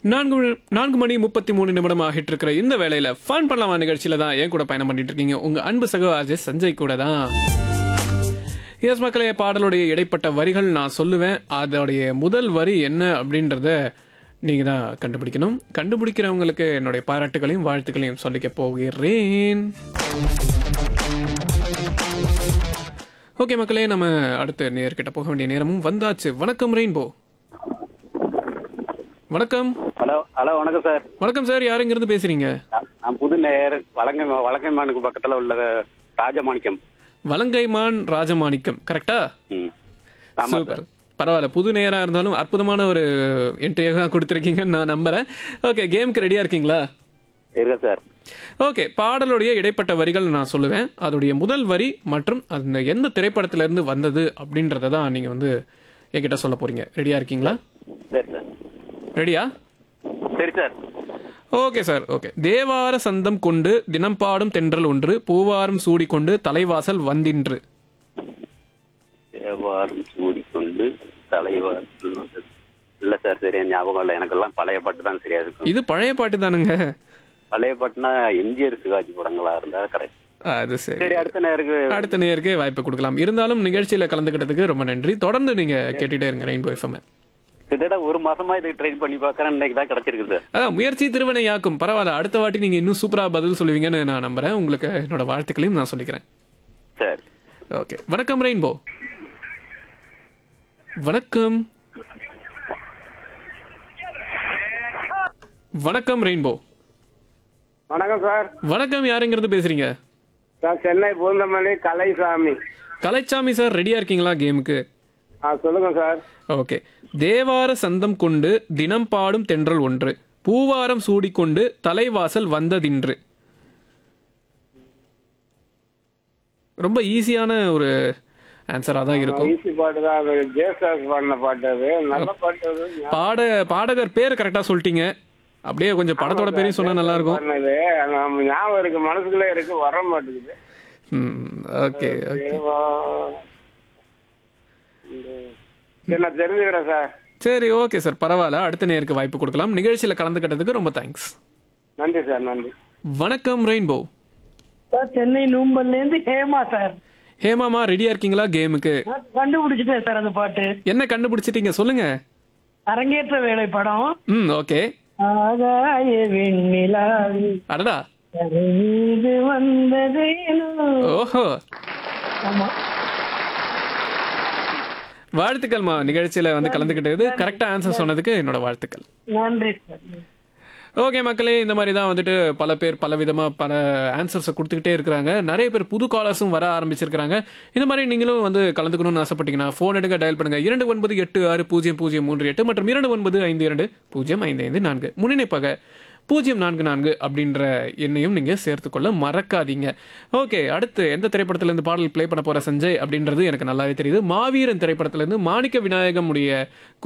நான்கு மணி- நான்கு மணி முப்பத்தி மூணு நிமிடம் ஆகிட்டு இருக்கிற இந்த வேலையில ஃபன் பண்ணலாமா நிகழ்ச்சியில தான் என் கூட பயணம் பண்ணிட்டு இருக்கீங்க உங்க அன்பு சகோ அஜய் சஞ்சய் கூட தான் எஸ் மக்களே பாடலுடைய இடைப்பட்ட வரிகள் நான் சொல்லுவேன் அதோடைய முதல் வரி என்ன அப்படின்றத நீங்க தான் கண்டுபிடிக்கணும் கண்டுபிடிக்கிறவங்களுக்கு என்னுடைய பாராட்டுகளையும் வாழ்த்துக்களையும் சொல்லிக்க போகிறேன் ஓகே மக்களே நம்ம அடுத்த நேர்கிட்ட போக வேண்டிய நேரமும் வந்தாச்சு வணக்கம் ரெயின்போ வணக்கம் ஹலோ ஹலோ வணக்கம் சார் வணக்கம் சார் யார் இருந்து பேசுறீங்க நான் நான் புது நேயர் வலங்கை வலங்கைமானுக்கு பக்கத்துல உள்ள ராஜமாணிக்கம் வலங்கைமான் ராஜமாணிக்கம் கரெக்டா ம் ஆமா சூப்பர் பரவாயில்ல புது நேரா இருந்தாலும் அற்புதமான ஒரு என்ட்ரியாக கொடுத்துருக்கீங்கன்னு நான் நம்புறேன் ஓகே கேமுக்கு ரெடியா இருக்கீங்களா இருக்க சார் ஓகே பாடலுடைய இடைப்பட்ட வரிகள் நான் சொல்லுவேன் அதோடைய முதல் வரி மற்றும் அந்த எந்த திரைப்படத்துல இருந்து வந்தது அப்படின்றத தான் நீங்க வந்து என்கிட்ட சொல்ல போறீங்க ரெடியா இருக்கீங்களா சரி சார் ரெடியா சரி சார் ஓகே சார் ஓகே தேவார சந்தம் கொண்டு தினம் பாடும் தென்றல் ஒன்று பூவாரம் சூடிக்கொண்டு தலைவாசல் வந்தின்று தேவாரம் சூடிக்கொண்டு தலைவர் இல்ல சார் சரியா ஞாபகம் இல்லை எனக்கெல்லாம் பழைய பாட்டு தான் சரியா இருக்கும் இது பழைய பாட்டு தானுங்க பழைய பாட்டுனா எம்ஜிஆர் சிவாஜி படங்களா இருந்தா கரெக்ட் அது சரி சரி அடுத்த நேருக்கு அடுத்த நேருக்கு வாய்ப்பு கொடுக்கலாம் இருந்தாலும் நிகழ்ச்சியில கலந்துக்கிட்டதுக்கு ரொம்ப நன்றி தொடர்ந்து நீங்க கேட்டுட்டே இருங்க ரெயின்போ எஃப்எம் கிட்டத்தட்ட ஒரு மாசமா இதுக்கு ட்ரை பண்ணி பார்க்கறேன் இன்னைக்கு தான் கிடைச்சிருக்கு சார் அதான் முயற்சி திருவினையாக்கும் பரவாயில்ல அடுத்த வாட்டி நீங்க இன்னும் சூப்பரா பதில் சொல்லுவீங்கன்னு நான் நம்புறேன் உங்களுக்கு என்னோட வாழ்த்துக்களையும் நான் சொல்லிக்கிறேன் சரி ஓகே வணக்கம் ரெயின்போ வணக்கம் வணக்கம் ரெயின்போ வணக்கம் சார் வணக்கம் யாருங்கிறது பேசுறீங்க சார் சென்னை பூந்தமல்லி கலைசாமி கலைச்சாமி சார் ரெடியா இருக்கீங்களா கேமுக்கு ஆ சொல்லுங்க சார் ஓகே தேவார சந்தம் கொண்டு தினம் பாடும் தென்றல் ஒன்று பூவாரம் சூடிக்கொண்டு தலைவாசல் வந்ததின்று ரொம்ப ஈஸியான ஒரு ஆன்சராக தான் இருக்கும் ஈசி பாட்டு தான் அது ஜேசாஸ் பாடின பாட்டு அது நல்ல பாட்டு அது பாட பாடகர் பேர் கரெக்டாக சொல்லிட்டீங்க அப்படியே கொஞ்சம் படத்தோட பேரையும் சொன்னா நல்லா இருக்கும் பாடினது நம்ம ஞாபகம் இருக்கு மனசுக்குள்ளே இருக்கு வர மாட்டேங்குது ஓகே ஓகே தேவா. சரி நான் தெரிஞ்சுக்கிறேன் சார் சரி ஓகே சார் பரவாயில்ல அடுத்த நேருக்கு வாய்ப்பு கொடுக்கலாம் நிகழ்ச்சியில் கலந்துக்கிட்டதுக்கு ரொம்ப தேங்க்ஸ் நன்றி சார் நன்றி வணக்கம் ரெயின்போ சார் சென்னை நூம்பல்ல இருந்து ஹேமா சார் ஹேமாமா ரெடியா இருக்கீங்களா கேமுக்கு நான் கண்டுபிடிச்சிட்டேன் சார் அந்த பாட்டு என்ன கண்டுபிடிச்சிட்டீங்க சொல்லுங்க அரங்கேற்ற வேலை படம் ம் ஓகே ஆகாய வெண்ணிலாவி அடடா கரை மீது வந்ததேனோ ஓஹோ ஆமா வாழ்த்துக்கள்மா நிகழ்ச்சியில வந்து கலந்துக்கிட்டது கரெக்டா ஆன்சர் சொன்னதுக்கு என்னோட வாழ்த்துக்கள் நன்றி சார் ஓகே மக்களே இந்த மாதிரி தான் வந்துட்டு பல பேர் பல விதமா பல ஆன்சர்ஸை கொடுத்துக்கிட்டே இருக்கிறாங்க நிறைய பேர் புது காலர்ஸும் வர ஆரம்பிச்சிருக்காங்க இந்த மாதிரி நீங்களும் வந்து கலந்துக்கணும்னு ஆசைப்பட்டீங்கன்னா ஃபோன் எடுங்க டயல் பண்ணுங்க இரண்டு ஒன்பது எட்டு ஆறு பூஜ்ஜியம் பூஜ்ஜியம் மூன்று எட்டு மற்றும் இரண்டு ஒன்பது ஐந்து இரண்டு பூஜ்ஜியம் ஐந்து ஐந்து நான்கு முன்னிணைப்பாக பூஜ்ஜியம் நான்கு நான்கு அப்படின்ற எண்ணையும் நீங்கள் சேர்த்துக்கொள்ள மறக்காதீங்க ஓகே அடுத்து எந்த திரைப்படத்திலேருந்து பாடல் ப்ளே பண்ண போகிற சஞ்சய் அப்படின்றது எனக்கு நல்லாவே தெரியுது மாவீரன் திரைப்படத்திலேருந்து மாணிக்க விநாயகம் உடைய